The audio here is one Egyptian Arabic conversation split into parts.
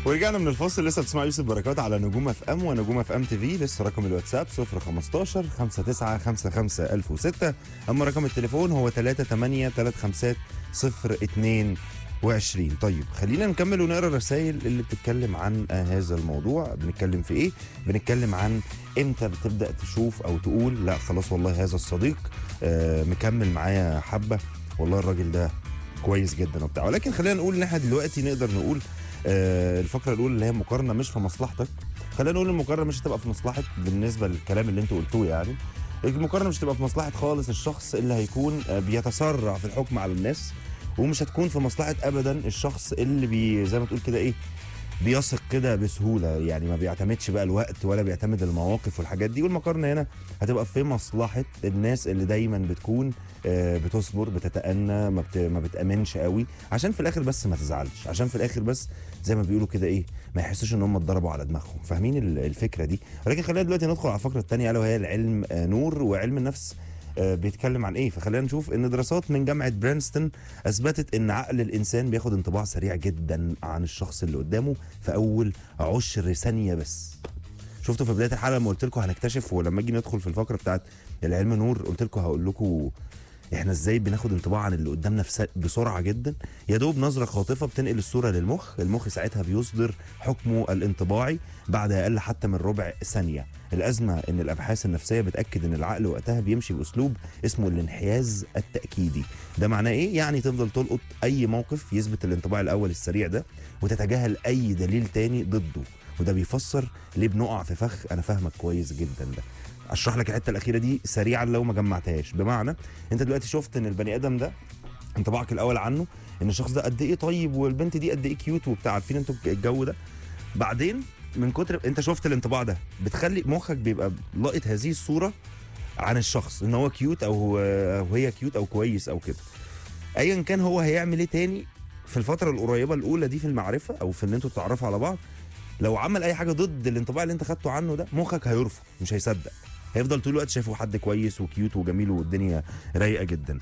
ورجعنا من الفاصل لسه بتسمع يوسف بركات على نجوم اف ام ونجوم اف ام تي في لسه رقم الواتساب 015 5955 1006 اما رقم التليفون هو 38 35 022 طيب خلينا نكمل ونقرا الرسائل اللي بتتكلم عن آه هذا الموضوع بنتكلم في ايه بنتكلم عن امتى بتبدا تشوف او تقول لا خلاص والله هذا الصديق آه مكمل معايا حبه والله الراجل ده كويس جدا وبتاع ولكن خلينا نقول ان احنا دلوقتي نقدر نقول آه الفقره الاولى اللي هي مقارنه مش في مصلحتك خلينا نقول المقارنه مش هتبقى في مصلحه بالنسبه للكلام اللي انتوا قلتوه يعني المقارنه مش هتبقى في مصلحه خالص الشخص اللي هيكون آه، بيتسرع في الحكم على الناس ومش هتكون في مصلحه ابدا الشخص اللي بي زي ما تقول كده ايه بيثق كده بسهوله يعني ما بيعتمدش بقى الوقت ولا بيعتمد المواقف والحاجات دي والمقارنه هنا هتبقى في مصلحه الناس اللي دايما بتكون آه، بتصبر بتتأنى ما, بت... ما بتأمنش قوي عشان في الاخر بس ما تزعلش عشان في الاخر بس زي ما بيقولوا كده ايه ما يحسوش ان هم اتضربوا على دماغهم فاهمين ال- الفكره دي ولكن خلينا دلوقتي ندخل على الفقره الثانيه الا وهي العلم آه، نور وعلم النفس آه، بيتكلم عن ايه فخلينا نشوف ان دراسات من جامعه برينستون اثبتت ان عقل الانسان بياخد انطباع سريع جدا عن الشخص اللي قدامه في اول عشر ثانيه بس شفتوا في بدايه الحلقه لما قلت لكم هنكتشف ولما اجي ندخل في الفقره بتاعت العلم نور قلت لكم هقول لكم احنا ازاي بناخد انطباع عن اللي قدامنا في س- بسرعه جدا يا دوب نظره خاطفه بتنقل الصوره للمخ المخ ساعتها بيصدر حكمه الانطباعي بعد اقل حتى من ربع ثانيه الازمه ان الابحاث النفسيه بتاكد ان العقل وقتها بيمشي باسلوب اسمه الانحياز التاكيدي ده معناه ايه يعني تفضل تلقط اي موقف يثبت الانطباع الاول السريع ده وتتجاهل اي دليل تاني ضده وده بيفسر ليه بنقع في فخ انا فاهمك كويس جدا ده اشرح لك الحته الاخيره دي سريعا لو ما جمعتهاش بمعنى انت دلوقتي شفت ان البني ادم ده انطباعك الاول عنه ان الشخص ده قد ايه طيب والبنت دي قد ايه كيوت وبتاع عارفين انتوا الجو ده بعدين من كتر انت شفت الانطباع ده بتخلي مخك بيبقى لاقط هذه الصوره عن الشخص ان هو كيوت او هو أو هي كيوت او كويس او كده ايا كان هو هيعمل ايه تاني في الفتره القريبه الاولى دي في المعرفه او في ان انتوا تتعرفوا على بعض لو عمل اي حاجه ضد الانطباع اللي انت خدته عنه ده مخك هيرفض مش هيصدق هيفضل طول الوقت شايفه حد كويس وكيوت وجميل والدنيا رايقه جدا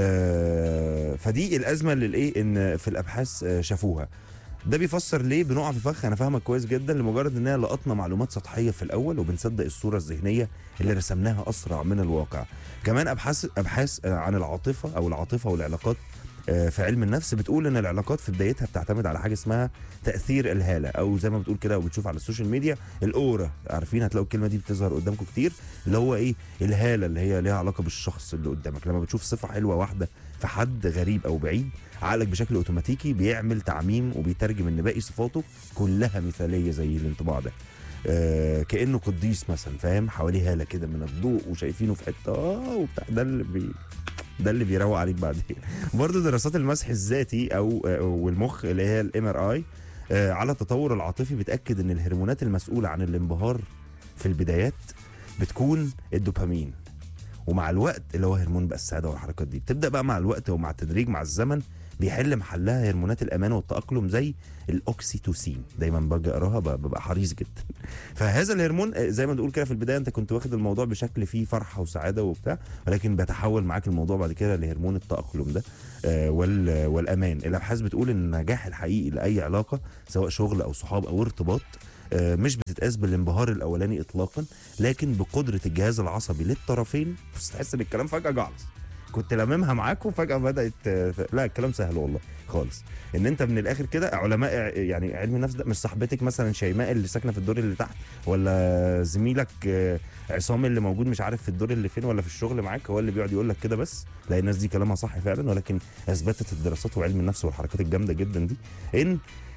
آه فدي الازمه اللي الايه ان في الابحاث آه شافوها ده بيفسر ليه بنقع في فخ انا فاهمك كويس جدا لمجرد اننا لقطنا معلومات سطحيه في الاول وبنصدق الصوره الذهنيه اللي رسمناها اسرع من الواقع كمان ابحاث ابحاث آه، عن العاطفه او العاطفه والعلاقات آه، في علم النفس بتقول ان العلاقات في بدايتها بتعتمد على حاجه اسمها تاثير الهاله او زي ما بتقول كده وبتشوف على السوشيال ميديا الاورا عارفين هتلاقوا الكلمه دي بتظهر قدامكم كتير اللي هو ايه الهاله اللي هي ليها علاقه بالشخص اللي قدامك لما بتشوف صفه حلوه واحده في حد غريب او بعيد عقلك بشكل اوتوماتيكي بيعمل تعميم وبيترجم ان باقي صفاته كلها مثاليه زي الانطباع ده آه كانه قديس مثلا فاهم حواليه هاله كده من الضوء وشايفينه في حته اه وبتاع ده اللي بي ده اللي بيروق عليك بعدين برضه دراسات المسح الذاتي او آه، والمخ اللي هي الام ار اي على التطور العاطفي بتاكد ان الهرمونات المسؤوله عن الانبهار في البدايات بتكون الدوبامين ومع الوقت اللي هو هرمون بقى السعاده والحركات دي بتبدا بقى مع الوقت ومع التدريج مع الزمن بيحل محلها هرمونات الامان والتاقلم زي الاوكسيتوسين دايما باجي اقراها ب- ببقى حريص جدا فهذا الهرمون آه، زي ما نقول كده في البدايه انت كنت واخد الموضوع بشكل فيه فرحه وسعاده وبتاع ولكن بيتحول معاك الموضوع بعد كده لهرمون التاقلم ده آه، وال- والامان الابحاث بتقول ان النجاح الحقيقي لاي علاقه سواء شغل او صحاب او ارتباط آه، مش بتتقاس بالانبهار الاولاني اطلاقا لكن بقدره الجهاز العصبي للطرفين بس تحس ان الكلام فجاه جعلص كنت لاممها معاكم فجاه بدات آه، لا الكلام سهل والله خالص ان انت من الاخر كده علماء ع- يعني علم النفس ده مش صاحبتك مثلا شيماء اللي ساكنه في الدور اللي تحت ولا زميلك آه، عصام اللي موجود مش عارف في الدور اللي فين ولا في الشغل معاك هو اللي بيقعد يقول لك كده بس لا الناس دي كلامها صح فعلا ولكن اثبتت الدراسات وعلم النفس والحركات الجامده جدا دي ان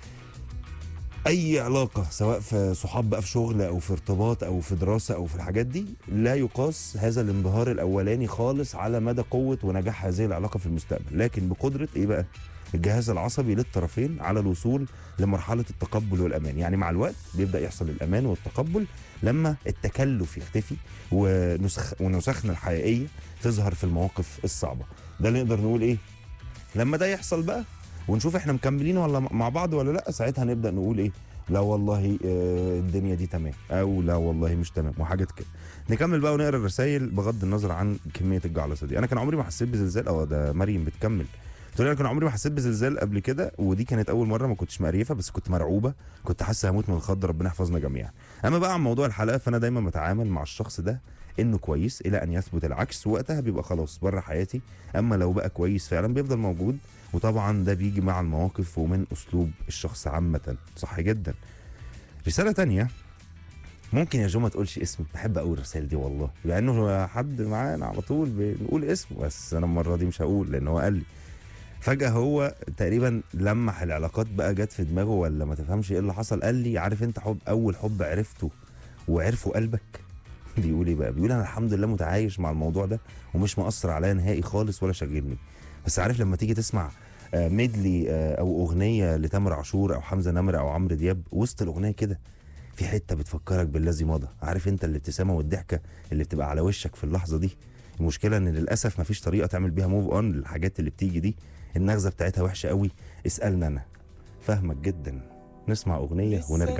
اي علاقه سواء في صحاب بقى في شغل او في ارتباط او في دراسه او في الحاجات دي لا يقاس هذا الانبهار الاولاني خالص على مدى قوه ونجاح هذه العلاقه في المستقبل لكن بقدره ايه بقى الجهاز العصبي للطرفين على الوصول لمرحله التقبل والامان يعني مع الوقت بيبدا يحصل الامان والتقبل لما التكلف يختفي ونسخ ونسخنا الحقيقيه تظهر في المواقف الصعبه ده اللي نقدر نقول ايه لما ده يحصل بقى ونشوف احنا مكملين ولا مع بعض ولا لا ساعتها نبدا نقول ايه لا والله آه، الدنيا دي تمام او لا والله مش تمام وحاجات كده نكمل بقى ونقرا الرسائل بغض النظر عن كميه الجعلصه دي انا كان عمري ما حسيت بزلزال اه ده مريم بتكمل قلت له انا كان عمري ما حسيت بزلزال قبل كده ودي كانت اول مره ما كنتش مقريفه بس كنت مرعوبه كنت حاسس هموت من الخض ربنا يحفظنا جميعا اما بقى عن موضوع الحلقه فانا دايما بتعامل مع الشخص ده انه كويس الى ان يثبت العكس وقتها بيبقى خلاص بره حياتي اما لو بقى كويس فعلا بيفضل موجود وطبعا ده بيجي مع المواقف ومن اسلوب الشخص عامه صح جدا رساله تانية ممكن يا جو ما تقولش اسمي بحب اقول الرسائل دي والله لانه حد معانا على طول بنقول اسمه بس انا المره دي مش هقول لان هو قال لي فجاه هو تقريبا لمح العلاقات بقى جت في دماغه ولا ما تفهمش ايه اللي حصل قال لي عارف انت حب اول حب عرفته وعرفه قلبك بيقول ايه بقى بيقول انا الحمد لله متعايش مع الموضوع ده ومش مأثر عليا نهائي خالص ولا شاغلني بس عارف لما تيجي تسمع آه، ميدلي آه، او اغنيه لتامر عاشور او حمزه نمره او عمرو دياب وسط الاغنيه كده في حته بتفكرك بالذي مضى عارف انت الابتسامه والضحكه اللي بتبقى على وشك في اللحظه دي المشكله ان للاسف مفيش طريقه تعمل بيها موف اون للحاجات اللي بتيجي دي النغزه بتاعتها وحشه قوي اسالنا انا فاهمك جدا نسمع اغنيه ونرجع